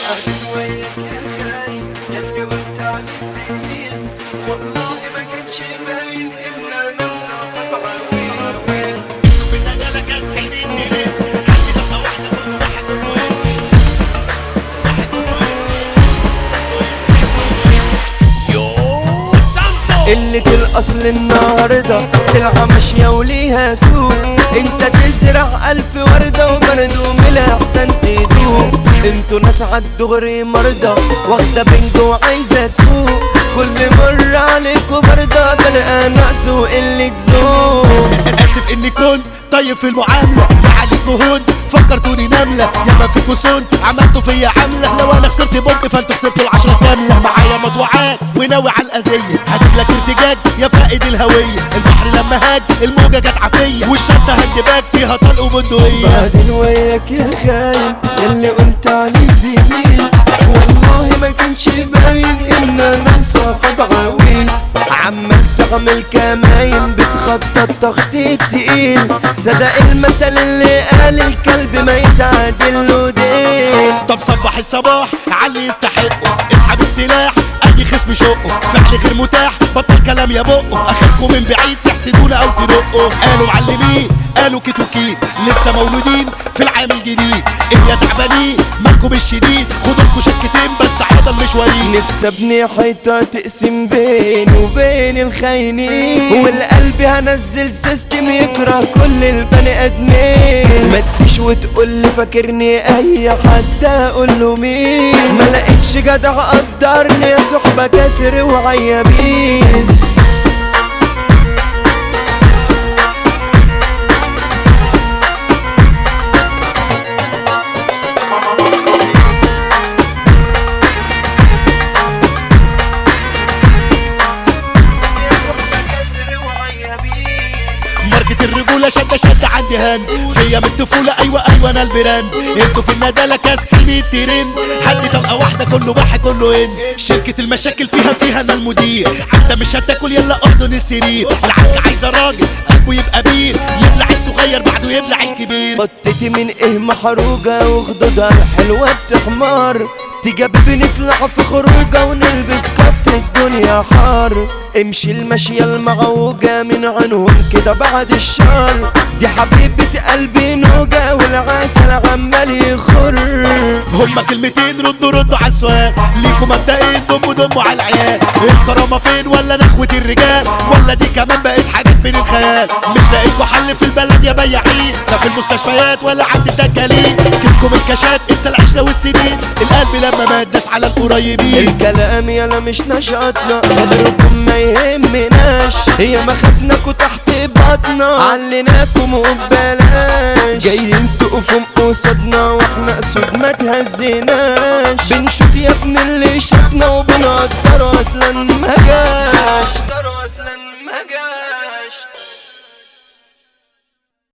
قاعد وياك يا خاين يلي قلت عليك سنين والله ما كانش باين ان انا مسقط عوين قلة الأصل النهاردة سلعة ماشية وليها سوق انت تزرع ألف وردة وبرده من الأحسن تدوق انتوا ناس عالدغري مرضى واخدة بنج وعايزة تفوق كل مرة عليكوا برضه بلقى نقص وقلة ذوق اسف اني كنت طيب في المعاملة يا عليك جهود فكرتوني نملة ياما فيكوا سن عملتوا فيا عملة لو انا خسرت بنك فانتوا خسرتوا العشرة كاملة معايا مطوعات وناوي على الأذية هجيب لك ارتجاج يا فائد الهوية البحر لما هاج الموجة جت عافية والشطة هندباج فيها طلق وبندقية بعدين وياك يا خاين يلي قلت عليه زميل والله ما كانش باين ان انا مصاحب عويل عمال تعمل كماين بتخطط تخطيط تقيل صدق المثل اللي قال الكلب ما يتعادل له دين طب صبح الصباح علي يستحقه اسحب السلاح اي خصم شقه فعل غير متاح بطل كلام يا بقه اخركم من بعيد تحسدونا او تدقوا قالوا معلمين قالوا كيت وكيت لسه مولودين في العام الجديد ايه يا تعبانين مالكم الشديد خدوا لكم شكتين بس عضل مشوارين نفسي ابني حيطة تقسم بيني وبين الخاينين والقلب هنزل سيستم يكره كل البني ادمين ما تجيش وتقول لي فاكرني اي حد اقول له مين ما لقيتش جدع قدرني يا صحبة كاسر وعيابين ماركة الرجولة شدة شدة عندي هان فيا من الطفولة ايوه ايوه انا البراند انتوا في الندالة كاسحين الترند حد طلقة واحدة كله بح كله ان شركة المشاكل فيها فيها انا المدير انت مش هتاكل يلا احضن السرير العركة عايزة راجل قلبه يبقى بير يبلع الصغير بعده يبلع الكبير بطتي من ايه محروجة وخدودها الحلوة بتحمر تجاب نطلع في خروجة ونلبس كبت الدنيا حار امشي المشية المعوجة من عنهم كده بعد الشر دي حبيبة قلبي نوجة والعسل عمال يخر هما كلمتين ردوا ردوا على السؤال ليكوا مبدئين دموا دموا على العيال الكرامة فين ولا نخوة الرجال ولا دي كمان بقت حاجات من الخيال مش لاقيلكوا حل في البلد يا بياعين لا في المستشفيات ولا عند الدجالين كيفكم الكاشات انسى العشرة والسنين القلب لما مات داس على القريبين الكلام يلا مش نشاطنا قدركم ما يهمناش هي ما خدناكوا تحت بطنا عليناكم وببلاش جايين تقفوا قصادنا واحنا اسود ما تهزناش بنشوف يا ابن اللي شطنا وبنقضي